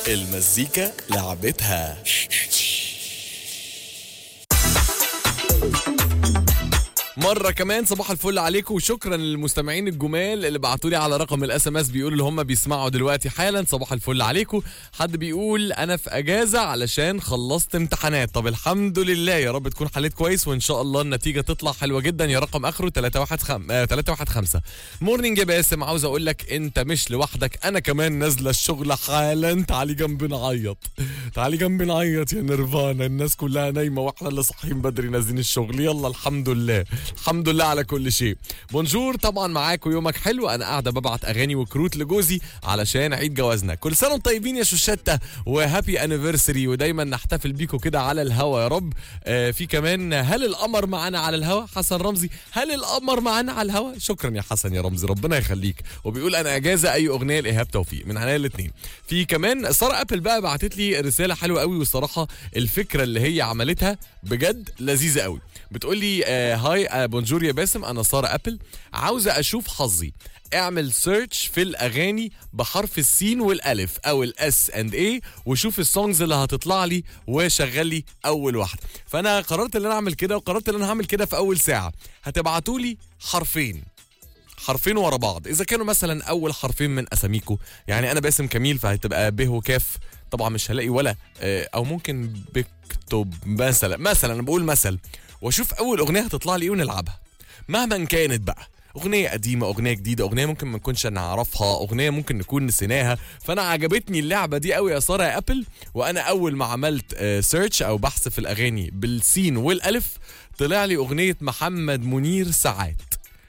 المزيكا لعبتها مرة كمان صباح الفل عليكم وشكرا للمستمعين الجمال اللي بعتوا لي على رقم الاس ام اس بيقولوا اللي هم بيسمعوا دلوقتي حالا صباح الفل عليكم حد بيقول انا في اجازة علشان خلصت امتحانات طب الحمد لله يا رب تكون حليت كويس وان شاء الله النتيجة تطلع حلوة جدا يا رقم اخره 315 آه 315 مورنينج يا باسم عاوز اقول لك انت مش لوحدك انا كمان نازلة الشغل حالا تعالي جنبي نعيط تعالي جنبي نعيط يا نيرفانا الناس كلها نايمة واحنا اللي صاحيين بدري نازلين الشغل يلا الحمد لله الحمد لله على كل شيء بونجور طبعا معاكم يومك حلو انا قاعده ببعت اغاني وكروت لجوزي علشان عيد جوازنا كل سنه وانتم طيبين يا شوشته وهابي انيفرساري ودايما نحتفل بيكم كده على الهوا يا رب آه في كمان هل القمر معانا على الهوا حسن رمزي هل القمر معانا على الهوا شكرا يا حسن يا رمزي ربنا يخليك وبيقول انا اجازه اي اغنيه لايهاب توفيق من عناية الاثنين في كمان ساره ابل بقى بعتت لي رساله حلوه قوي والصراحه الفكره اللي هي عملتها بجد لذيذه قوي بتقول لي آه هاي آه بونجور يا باسم انا ساره ابل عاوزه اشوف حظي اعمل سيرش في الاغاني بحرف السين والالف او الاس اند اي وشوف السونجز اللي هتطلع لي وشغل لي اول واحده فانا قررت ان انا اعمل كده وقررت ان انا هعمل كده في اول ساعه هتبعتوا لي حرفين حرفين ورا بعض اذا كانوا مثلا اول حرفين من اساميكو يعني انا باسم كميل فهتبقى ب وكاف طبعا مش هلاقي ولا آه، او ممكن بكتب مثلا مثلا انا بقول مثل واشوف اول اغنيه هتطلع لي ايه ونلعبها مهما كانت بقى اغنيه قديمه اغنيه جديده اغنيه ممكن ما نكونش نعرفها اغنيه ممكن نكون نسيناها فانا عجبتني اللعبه دي قوي يا ساره يا ابل وانا اول ما عملت سيرش او بحث في الاغاني بالسين والالف طلع لي اغنيه محمد منير ساعات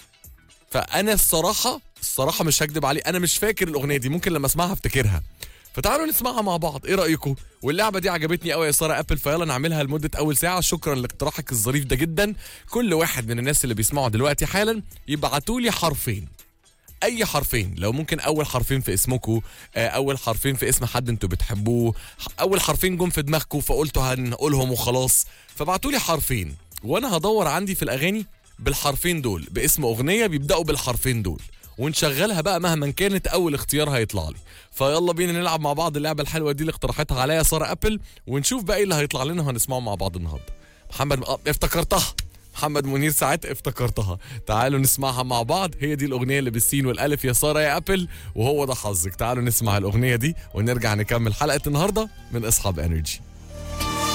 فانا الصراحه الصراحه مش هكدب عليه انا مش فاكر الاغنيه دي ممكن لما اسمعها افتكرها فتعالوا نسمعها مع بعض ايه رايكم واللعبه دي عجبتني قوي يا ساره ابل فيلا نعملها لمده اول ساعه شكرا لاقتراحك الظريف ده جدا كل واحد من الناس اللي بيسمعوا دلوقتي حالا يبعتوا لي حرفين اي حرفين لو ممكن اول حرفين في اسمكم اول حرفين في اسم حد انتوا بتحبوه اول حرفين جم في دماغكم فقلتوا هنقولهم وخلاص فبعتوا لي حرفين وانا هدور عندي في الاغاني بالحرفين دول باسم اغنيه بيبداوا بالحرفين دول ونشغلها بقى مهما كانت اول اختيار هيطلع لي فيلا بينا نلعب مع بعض اللعبه الحلوه دي اللي اقترحتها عليا ساره ابل ونشوف بقى ايه اللي هيطلع لنا وهنسمعه مع بعض النهارده محمد آه، افتكرتها محمد منير ساعات افتكرتها تعالوا نسمعها مع بعض هي دي الاغنيه اللي بالسين والالف يا ساره يا ابل وهو ده حظك تعالوا نسمع الاغنيه دي ونرجع نكمل حلقه النهارده من اصحاب انرجي